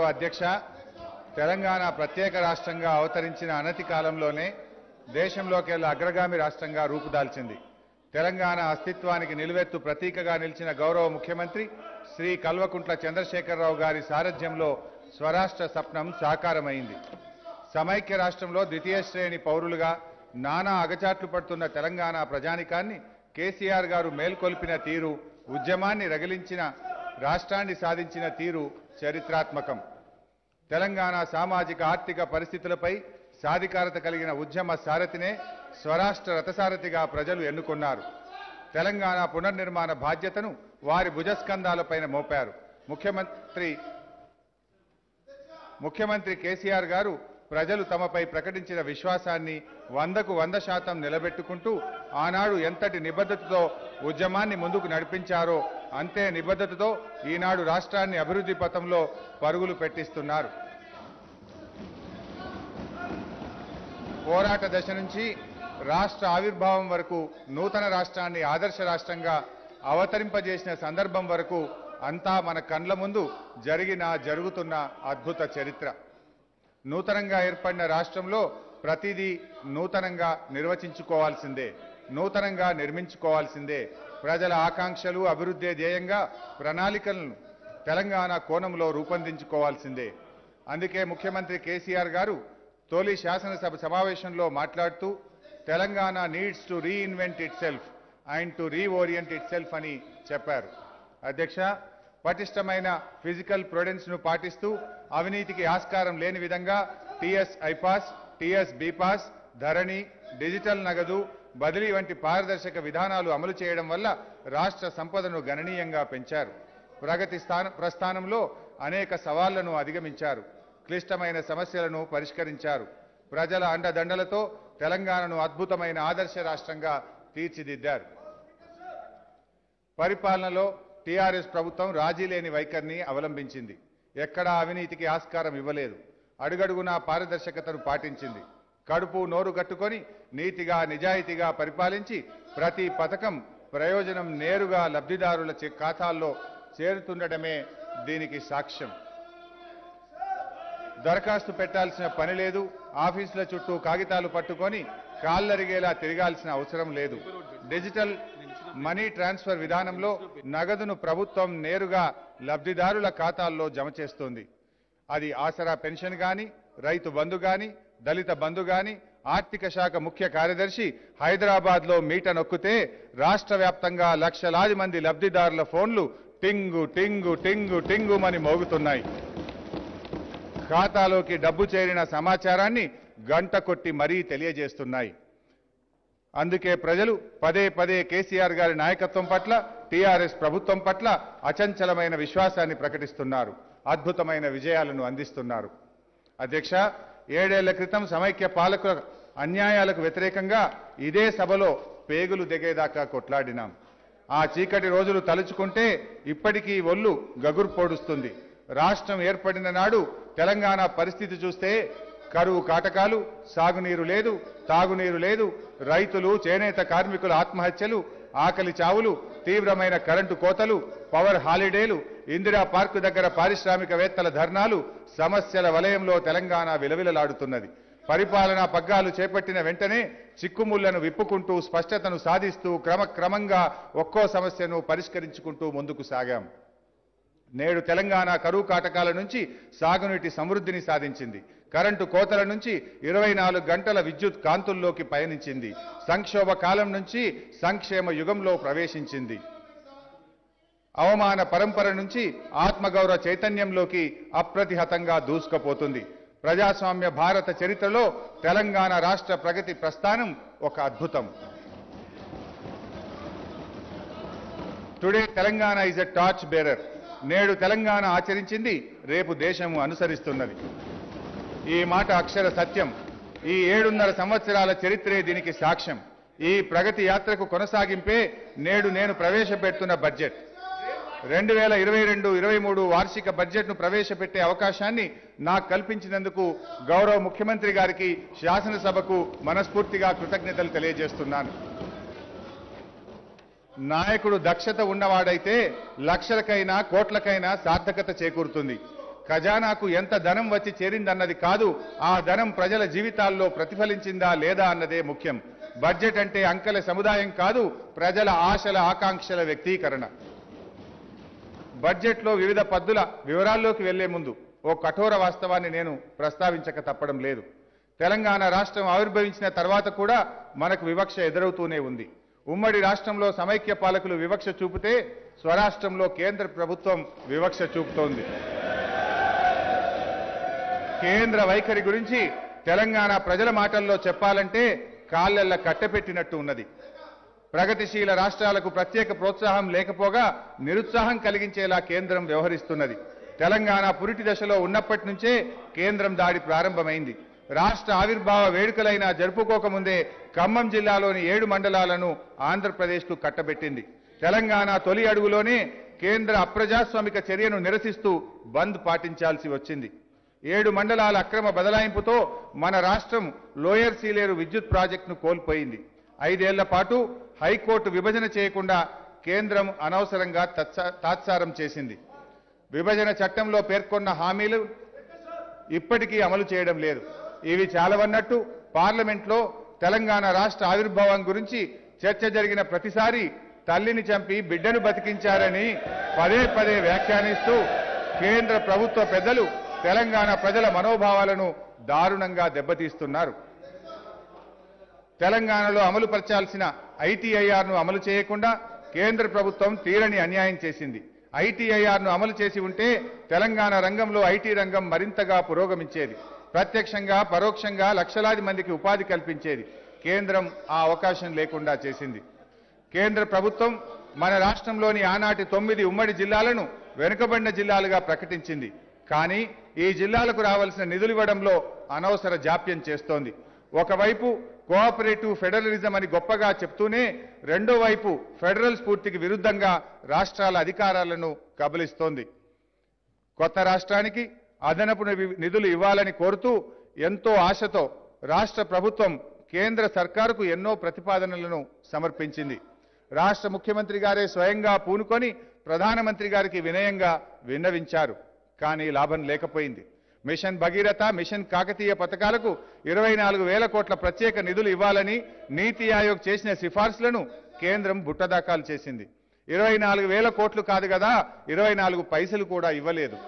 అధ్యక్ష తెలంగాణ ప్రత్యేక రాష్ట్రంగా అవతరించిన అనతి కాలంలోనే దేశంలోకెల్లా అగ్రగామి రాష్ట్రంగా రూపుదాల్చింది తెలంగాణ అస్తిత్వానికి నిలువెత్తు ప్రతీకగా నిలిచిన గౌరవ ముఖ్యమంత్రి శ్రీ కల్వకుంట్ల చంద్రశేఖరరావు గారి సారథ్యంలో స్వరాష్ట్ర స్వప్నం సాకారమైంది సమైక్య రాష్ట్రంలో ద్వితీయ శ్రేణి పౌరులుగా నానా అగచాట్లు పడుతున్న తెలంగాణ ప్రజానికాన్ని కేసీఆర్ గారు మేల్కొల్పిన తీరు ఉద్యమాన్ని రగిలించిన రాష్ట్రాన్ని సాధించిన తీరు చరిత్రాత్మకం తెలంగాణ సామాజిక ఆర్థిక పరిస్థితులపై సాధికారత కలిగిన ఉద్యమ సారథినే స్వరాష్ట్ర రథసారథిగా ప్రజలు ఎన్నుకున్నారు తెలంగాణ పునర్నిర్మాణ బాధ్యతను వారి భుజస్కంధాలపైన మోపారు ముఖ్యమంత్రి ముఖ్యమంత్రి కేసీఆర్ గారు ప్రజలు తమపై ప్రకటించిన విశ్వాసాన్ని వందకు వంద శాతం నిలబెట్టుకుంటూ ఆనాడు ఎంతటి నిబద్ధతతో ఉద్యమాన్ని ముందుకు నడిపించారో అంతే నిబద్ధతతో ఈనాడు రాష్ట్రాన్ని అభివృద్ధి పథంలో పరుగులు పెట్టిస్తున్నారు పోరాట దశ నుంచి రాష్ట్ర ఆవిర్భావం వరకు నూతన రాష్ట్రాన్ని ఆదర్శ రాష్ట్రంగా అవతరింపజేసిన సందర్భం వరకు అంతా మన కండ్ల ముందు జరిగిన జరుగుతున్న అద్భుత చరిత్ర నూతనంగా ఏర్పడిన రాష్ట్రంలో ప్రతిదీ నూతనంగా నిర్వచించుకోవాల్సిందే నూతనంగా నిర్మించుకోవాల్సిందే ప్రజల ఆకాంక్షలు అభివృద్ధి ధ్యేయంగా ప్రణాళికలను తెలంగాణ కోణంలో రూపొందించుకోవాల్సిందే అందుకే ముఖ్యమంత్రి కేసీఆర్ గారు తొలి శాసనసభ సమావేశంలో మాట్లాడుతూ Telangana needs to reinvent itself and to reorient itself అని చెప్పారు అధ్యక్ష పటిష్టమైన ఫిజికల్ ప్రొడెన్స్ ను పాటిస్తూ అవినీతికి ఆస్కారం లేని విధంగా TS iPASS TS bPASS Dharani digital నగదు బదిలీ వంటి పారదర్శక విధానాలు అమలు చేయడం వల్ల రాష్ట్ర సంపదను గణనీయంగా పెంచారు ప్రగతి స్థాన ప్రస్థానంలో అనేక సవాళ్లను అధిగమించారు క్లిష్టమైన సమస్యలను పరిష్కరించారు ప్రజల అండదండలతో తెలంగాణను అద్భుతమైన ఆదర్శ రాష్ట్రంగా తీర్చిదిద్దారు పరిపాలనలో టీఆర్ఎస్ ప్రభుత్వం రాజీ లేని వైఖరిని అవలంబించింది ఎక్కడా అవినీతికి ఆస్కారం ఇవ్వలేదు అడుగడుగునా పారదర్శకతను పాటించింది కడుపు నోరు కట్టుకొని నీతిగా నిజాయితీగా పరిపాలించి ప్రతి పథకం ప్రయోజనం నేరుగా లబ్ధిదారుల చె- ఖాతాల్లో చేరుతుండటమే దీనికి సాక్ష్యం దరఖాస్తు పెట్టాల్సిన పని లేదు ఆఫీసుల చుట్టూ కాగితాలు పట్టుకొని కాళ్ళరిగేలా తిరగాల్సిన అవసరం లేదు డిజిటల్ మనీ ట్రాన్స్ఫర్ విధానంలో నగదును ప్రభుత్వం నేరుగా లబ్ధిదారుల ఖాతాల్లో జమ చేస్తోంది అది ఆసరా పెన్షన్ గాని రైతు బంధు గాని దళిత బంధు గాని ఆర్థిక శాఖ ముఖ్య కార్యదర్శి హైదరాబాద్ లో మీట నొక్కితే రాష్ట్ర వ్యాప్తంగా లక్షలాది మంది లబ్ధిదారుల ఫోన్లు టింగు టింగు టింగు టింగుమని మోగుతున్నాయి ఖాతాలోకి డబ్బు చేరిన సమాచారాన్ని గంట కొట్టి మరీ తెలియజేస్తున్నాయి అందుకే ప్రజలు పదే పదే కేసీఆర్ గారి నాయకత్వం పట్ల టీఆర్ఎస్ ప్రభుత్వం పట్ల అచంచలమైన విశ్వాసాన్ని ప్రకటిస్తున్నారు అద్భుతమైన విజయాలను అందిస్తున్నారు అధ్యక్ష ఏడేళ్ల క్రితం సమైక్య పాలకుల అన్యాయాలకు వ్యతిరేకంగా ఇదే సభలో పేగులు దిగేదాకా కొట్లాడినాం ఆ చీకటి రోజులు తలుచుకుంటే ఇప్పటికీ ఒళ్ళు గగురు పొడుస్తుంది రాష్ట్రం ఏర్పడిన నాడు తెలంగాణ పరిస్థితి చూస్తే కరువు కాటకాలు సాగునీరు లేదు తాగునీరు లేదు రైతులు చేనేత కార్మికుల ఆత్మహత్యలు ఆకలి చావులు తీవ్రమైన కరెంటు కోతలు పవర్ హాలిడేలు ఇందిరా పార్కు దగ్గర పారిశ్రామికవేత్తల ధర్నాలు సమస్యల వలయంలో తెలంగాణ విలవిలలాడుతున్నది పరిపాలనా పగ్గాలు చేపట్టిన వెంటనే చిక్కుముళ్లను విప్పుకుంటూ స్పష్టతను సాధిస్తూ క్రమక్రమంగా ఒక్కో సమస్యను పరిష్కరించుకుంటూ ముందుకు సాగాం నేడు తెలంగాణ కరువు కాటకాల నుంచి సాగునీటి సమృద్ధిని సాధించింది కరెంటు కోతల నుంచి ఇరవై నాలుగు గంటల విద్యుత్ కాంతుల్లోకి పయనించింది సంక్షోభ కాలం నుంచి సంక్షేమ యుగంలో ప్రవేశించింది అవమాన పరంపర నుంచి ఆత్మగౌరవ చైతన్యంలోకి అప్రతిహతంగా దూసుకుపోతుంది ప్రజాస్వామ్య భారత చరిత్రలో తెలంగాణ రాష్ట్ర ప్రగతి ప్రస్థానం ఒక అద్భుతం today Telangana is a torch bearer నేడు తెలంగాణ ఆచరించింది రేపు దేశము అనుసరిస్తున్నది ఈ మాట అక్షర సత్యం ఈ ఏడున్నర సంవత్సరాల చరిత్రే దీనికి సాక్ష్యం ఈ ప్రగతి యాత్రకు కొనసాగింపే నేడు నేను ప్రవేశపెడుతున్న బడ్జెట్ రెండు వేల ఇరవై రెండు ఇరవై మూడు వార్షిక బడ్జెట్ను ప్రవేశపెట్టే అవకాశాన్ని నాకు కల్పించినందుకు గౌరవ ముఖ్యమంత్రి గారికి శాసనసభకు మనస్ఫూర్తిగా కృతజ్ఞతలు తెలియజేస్తున్నాను నాయకుడు దక్షత ఉన్నవాడైతే లక్షలకైనా కోట్లకైనా సార్థకత చేకూరుతుంది ఖజానాకు ఎంత ధనం వచ్చి చేరిందన్నది కాదు ఆ ధనం ప్రజల జీవితాల్లో ప్రతిఫలించిందా లేదా అన్నదే ముఖ్యం బడ్జెట్ అంటే అంకెల సముదాయం కాదు ప్రజల ఆశల ఆకాంక్షల వ్యక్తీకరణ బడ్జెట్లో వివిధ పద్దుల వివరాల్లోకి వెళ్లే ముందు ఓ కఠోర వాస్తవాన్ని నేను ప్రస్తావించక తప్పడం లేదు తెలంగాణ రాష్ట్రం ఆవిర్భవించిన తర్వాత కూడా మనకు వివక్ష ఎదురవుతూనే ఉంది ఉమ్మడి రాష్ట్రంలో సమైక్య పాలకులు వివక్ష చూపితే స్వరాష్ట్రంలో కేంద్ర ప్రభుత్వం వివక్ష చూపుతోంది కేంద్ర వైఖరి గురించి తెలంగాణ ప్రజల మాటల్లో చెప్పాలంటే కాళ్ళెల్ల కట్టెపెట్టినట్టు ఉన్నది ప్రగతిశీల రాష్ట్రాలకు ప్రత్యేక ప్రోత్సాహం లేకపోగా నిరుత్సాహం కలిగించేలా కేంద్రం వ్యవహరిస్తున్నది తెలంగాణ పురిటి దశలో ఉన్నప్పటి నుంచే కేంద్రం దాడి ప్రారంభమైంది రాష్ట్ర ఆవిర్భావ వేడుకలైనా జరుపుకోకముందే ఖమ్మం జిల్లాలోని ఏడు మండలాలను ఆంధ్రప్రదేశ్కు కట్టబెట్టింది తెలంగాణ తొలి అడుగులోనే కేంద్ర అప్రజాస్వామిక చర్యను నిరసిస్తూ బంద్ పాటించాల్సి వచ్చింది ఏడు మండలాల అక్రమ బదలాయింపుతో మన రాష్ట్రం లోయర్ సీలేరు విద్యుత్ ప్రాజెక్టును కోల్పోయింది ఐదేళ్ల పాటు హైకోర్టు విభజన చేయకుండా కేంద్రం అనవసరంగా తత్స- తాత్సారం చేసింది విభజన చట్టంలో పేర్కొన్న హామీలు ఇప్పటికీ అమలు చేయడం లేదు ఇవి చాలవన్నట్టు పార్లమెంట్లో తెలంగాణ రాష్ట్ర ఆవిర్భావం గురించి చర్చ జరిగిన ప్రతిసారి తల్లిని చంపి బిడ్డను బతికించారని పదే పదే వ్యాఖ్యానిస్తూ కేంద్ర ప్రభుత్వ పెద్దలు తెలంగాణ ప్రజల మనోభావాలను దారుణంగా దెబ్బతీస్తున్నారు తెలంగాణలో అమలు పరచాల్సిన ఐటీఐఆర్ను అమలు చేయకుండా కేంద్ర ప్రభుత్వం తీరని అన్యాయం చేసింది ఐటీఐఆర్ను అమలు చేసి ఉంటే తెలంగాణ రంగంలో ఐటీ రంగం మరింతగా పురోగమించేది ప్రత్యక్షంగా పరోక్షంగా లక్షలాది మందికి ఉపాధి కల్పించేది కేంద్రం ఆ అవకాశం లేకుండా చేసింది కేంద్ర ప్రభుత్వం మన రాష్ట్రంలోని ఆనాటి తొమ్మిది ఉమ్మడి జిల్లాలను వెనుకబడిన జిల్లాలుగా ప్రకటించింది కానీ ఈ జిల్లాలకు రావాల్సిన నిధులు ఇవ్వడంలో అనవసర జాప్యం చేస్తోంది ఒకవైపు కోఆపరేటివ్ ఫెడరలిజం అని గొప్పగా చెప్తూనే రెండో వైపు ఫెడరల్ స్ఫూర్తికి విరుద్ధంగా రాష్ట్రాల అధికారాలను కబలిస్తోంది కొత్త రాష్ట్రానికి అదనపు నివి- నిధులు ఇవ్వాలని కోరుతూ ఎంతో ఆశతో రాష్ట్ర ప్రభుత్వం కేంద్ర సర్కారుకు ఎన్నో ప్రతిపాదనలను సమర్పించింది రాష్ట్ర ముఖ్యమంత్రి గారే స్వయంగా పూనుకొని ప్రధానమంత్రి గారికి వినయంగా విన్నవించారు కానీ లాభం లేకపోయింది మిషన్ భగీరథ మిషన్ కాకతీయ పథకాలకు ఇరవై నాలుగు వేల కోట్ల ప్రత్యేక నిధులు ఇవ్వాలని నీతి ఆయోగ్ చేసిన సిఫార్సులను కేంద్రం బుట్టదాఖలు చేసింది ఇరవై నాలుగు వేల కోట్లు కాదు కదా ఇరవై నాలుగు పైసలు కూడా ఇవ్వలేదు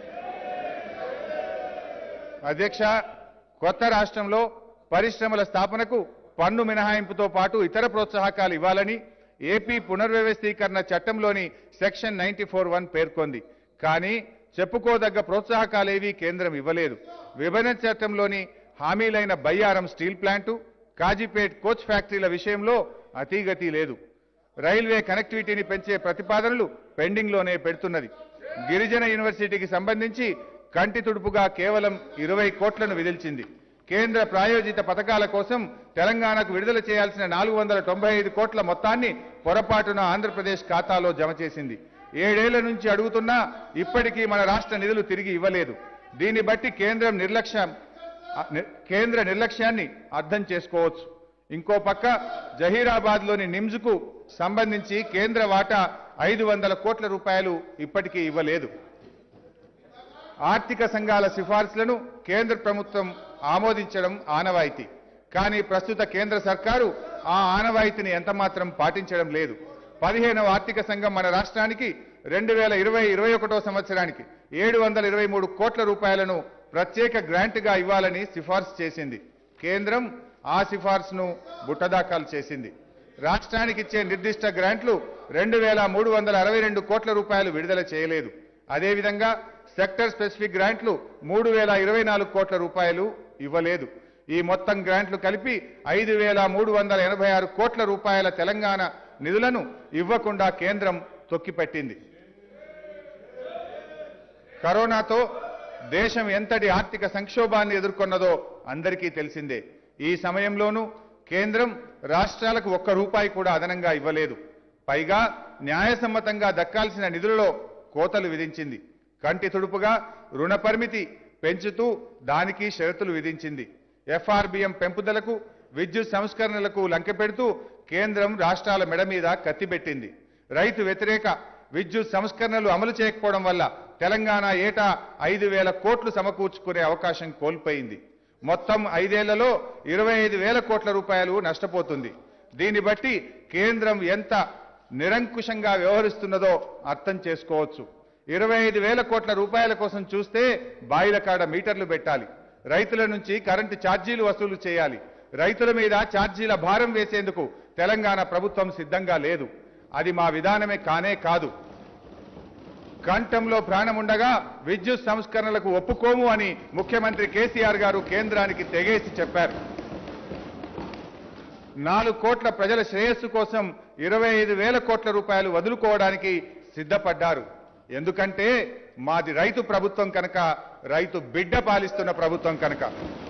అధ్యక్ష కొత్త రాష్ట్రంలో పరిశ్రమల స్థాపనకు పన్ను మినహాయింపుతో పాటు ఇతర ప్రోత్సాహకాలు ఇవ్వాలని ఏపీ పునర్వ్యవస్థీకరణ చట్టంలోని సెక్షన్ నైన్టీ ఫోర్ వన్ పేర్కొంది కానీ చెప్పుకోదగ్గ ప్రోత్సాహకాలేవీ కేంద్రం ఇవ్వలేదు విభజన చట్టంలోని హామీలైన Bayyaram steel plant Kazipet coach ఫ్యాక్టరీల విషయంలో అతీగతి లేదు రైల్వే కనెక్టివిటీని పెంచే ప్రతిపాదనలు పెండింగ్లోనే పెడుతున్నది గిరిజన యూనివర్సిటీకి సంబంధించి కంటి తుడుపుగా కేవలం ఇరవై కోట్లను విధిల్చింది కేంద్ర ప్రాయోజిత పథకాల కోసం తెలంగాణకు విడుదల చేయాల్సిన నాలుగు వందల తొంభై ఐదు కోట్ల మొత్తాన్ని పొరపాటున ఆంధ్రప్రదేశ్ ఖాతాలో జమ చేసింది ఏడేళ్ల నుంచి అడుగుతున్నా ఇప్పటికీ మన రాష్ట్ర నిధులు తిరిగి ఇవ్వలేదు దీన్ని బట్టి కేంద్రం నిర్లక్ష్యం అ- ని- కేంద్ర నిర్లక్ష్యాన్ని అర్థం చేసుకోవచ్చు ఇంకో పక్క జహీరాబాద్లోని నిమ్స్కు సంబంధించి కేంద్ర వాటా ఐదు వందల కోట్ల రూపాయలు ఇప్పటికీ ఇవ్వలేదు ఆర్థిక సంఘాల సిఫార్సులను కేంద్ర ప్రభుత్వం ఆమోదించడం ఆనవాయితీ కానీ ప్రస్తుత కేంద్ర సర్కారు ఆ ఆనవాయితీని ఎంతమాత్రం పాటించడం లేదు పదిహేనవ ఆర్థిక సంఘం మన రాష్ట్రానికి రెండు వేల ఇరవై ఇరవై ఒకటో సంవత్సరానికి ఏడు వందల ఇరవై మూడు కోట్ల రూపాయలను ప్రత్యేక గ్రాంట్గా ఇవ్వాలని సిఫార్సు చేసింది కేంద్రం ఆ సిఫార్సును బుట్టదాఖలు చేసింది రాష్ట్రానికి ఇచ్చే నిర్దిష్ట గ్రాంట్లు రెండు వేల మూడు వందల అరవై రెండు కోట్ల రూపాయలు విడుదల చేయలేదు అదేవిధంగా సెక్టర్ స్పెసిఫిక్ గ్రాంట్లు మూడు వేల ఇరవై నాలుగు కోట్ల రూపాయలు ఇవ్వలేదు ఈ మొత్తం గ్రాంట్లు కలిపి ఐదు వేల మూడు వందల ఎనభై ఆరు కోట్ల రూపాయల తెలంగాణ నిధులను ఇవ్వకుండా కేంద్రం తొక్కిపెట్టింది కరోనాతో దేశం ఎంతటి ఆర్థిక సంక్షోభాన్ని ఎదుర్కొన్నదో అందరికీ తెలిసిందే ఈ సమయంలోనూ కేంద్రం రాష్ట్రాలకు ఒక్క రూపాయి కూడా అదనంగా ఇవ్వలేదు పైగా న్యాయసమ్మతంగా దక్కాల్సిన నిధులలో కోతలు విధించింది కంటి తుడుపుగా రుణ పరిమితి పెంచుతూ దానికి షరతులు విధించింది ఎఫ్ఆర్బిఎం పెంపుదలకు విద్యుత్ సంస్కరణలకు లంకెపెడుతూ కేంద్రం రాష్ట్రాల మెడ మీద కత్తిపెట్టింది రైతు వ్యతిరేక విద్యుత్ సంస్కరణలు అమలు చేయకపోవడం వల్ల తెలంగాణ ఏటా ఐదు వేల కోట్లు సమకూర్చుకునే అవకాశం కోల్పోయింది మొత్తం ఐదేళ్లలో ఇరవై ఐదు వేల కోట్ల రూపాయలు నష్టపోతుంది దీన్ని బట్టి కేంద్రం ఎంత నిరంకుశంగా వ్యవహరిస్తున్నదో అర్థం చేసుకోవచ్చు ఇరవై ఐదు వేల కోట్ల రూపాయల కోసం చూస్తే బాయిల కాడ మీటర్లు పెట్టాలి రైతుల నుంచి కరెంటు ఛార్జీలు వసూలు చేయాలి రైతుల మీద ఛార్జీల భారం వేసేందుకు తెలంగాణ ప్రభుత్వం సిద్ధంగా లేదు అది మా విధానమే కానే కాదు కంఠంలో ప్రాణముండగా విద్యుత్ సంస్కరణలకు ఒప్పుకోము అని ముఖ్యమంత్రి కేసీఆర్ గారు కేంద్రానికి తెగేసి చెప్పారు నాలుగు కోట్ల ప్రజల శ్రేయస్సు కోసం ఇరవై ఐదు వేల కోట్ల రూపాయలు వదులుకోవడానికి సిద్ధపడ్డారు ఎందుకంటే మాది రైతు ప్రభుత్వం కనుక రైతు బిడ్డ పాలిస్తున్న ప్రభుత్వం కనుక